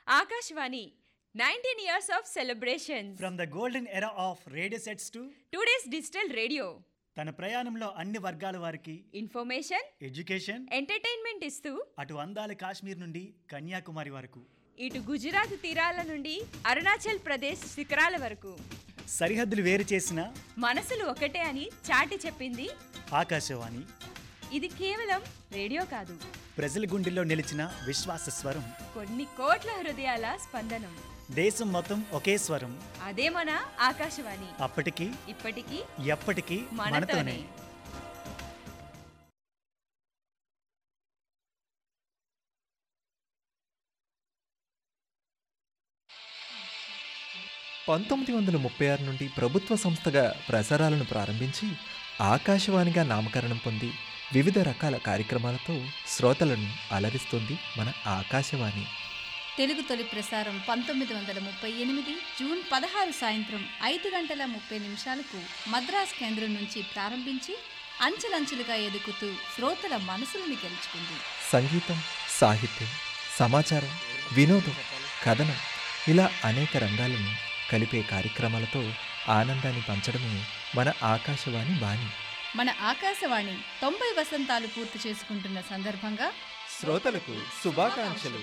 Akashvani, 19 years of celebrations. From the golden era of radio sets to Today's digital radio. తన ప్రయాణంలో అన్ని వర్గాల వారికి ఇన్ఫర్మేషన్ ఎడ్యుకేషన్ ఎంటర్టైన్మెంట్ ఇస్తూ అటు అందాల కాశ్మీర్ నుండి కన్యాకుమారి వరకు ఇటు గుజరాత్ తీరాల నుండి అరుణాచల్ ప్రదేశ్ శిఖరాల వరకు సరిహద్దులు వేరు చేసిన మనసులు ఒకటే అని చాటి చెప్పింది ఆకాశవాణి ఇది కేవలం రేడియో కాదు ప్రజల గుండెల్లో నిలిచిన విశ్వాస స్వరం కొన్ని కోట్ల హృదయాల స్పందనం దేశం మొత్తం ఒకే స్వరం అదే మన ఆకాశవాణి అప్పటికి ఇప్పటికీ ఎప్పటికీ మనతోనే మనతోనే పంతొమ్మిది వందల ముప్పై ఆరు నుండి ప్రభుత్వ సంస్థగా ప్రసారాలను ప్రారంభించి ఆకాశవాణిగా నామకరణం పొంది వివిధ రకాల కార్యక్రమాలతో శ్రోతలను అలరిస్తుంది మన ఆకాశవాణి తెలుగు తొలి ప్రసారం పంతొమ్మిది వందల ముప్పై ఎనిమిది జూన్ పదహారు సాయంత్రం ఐదు గంటల ముప్పై నిమిషాలకు మద్రాస్ కేంద్రం నుంచి ప్రారంభించి అంచెలంచెలుగా ఎదుగుతూ శ్రోతల మనసులను గెలుచుకుంది సంగీతం సాహిత్యం సమాచారం వినోదం కథనం ఇలా అనేక రంగాలను కలిపే కార్యక్రమాలతో ఆనందాన్ని పంచడమే మన ఆకాశవాణి బాణి మన ఆకాశవాణి తొంభై వసంతాలు పూర్తి చేసుకుంటున్న సందర్భంగా శ్రోతలకు శుభాకాంక్షలు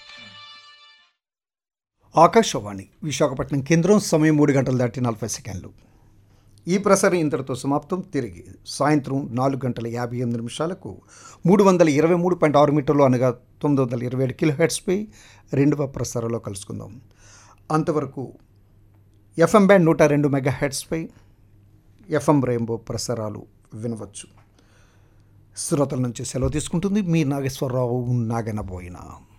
ఆకాశవాణి విశాఖపట్నం కేంద్రం సమయం మూడు గంటలు దాటి నలభై సెకండ్లు ఈ ప్రసారం ఇంతటితో సమాప్తం తిరిగి సాయంత్రం నాలుగు గంటల యాభై ఎనిమిది నిమిషాలకు మూడు వందల ఇరవై మూడు పాయింట్ ఆరు మీటర్లు అనగా తొమ్మిది వందల ఇరవై ఏడు కిలో హెడ్స్పై రెండవ ప్రసారంలో కలుసుకుందాం అంతవరకు ఎఫ్ఎం బ్యాండ్ నూట రెండు మెగా హెడ్స్పై ఎఫ్ఎం రెయిన్బో ప్రసారాలు వినవచ్చు శ్రోతల నుంచి సెలవు తీసుకుంటుంది మీ నాగేశ్వరరావు నాగనబోయిన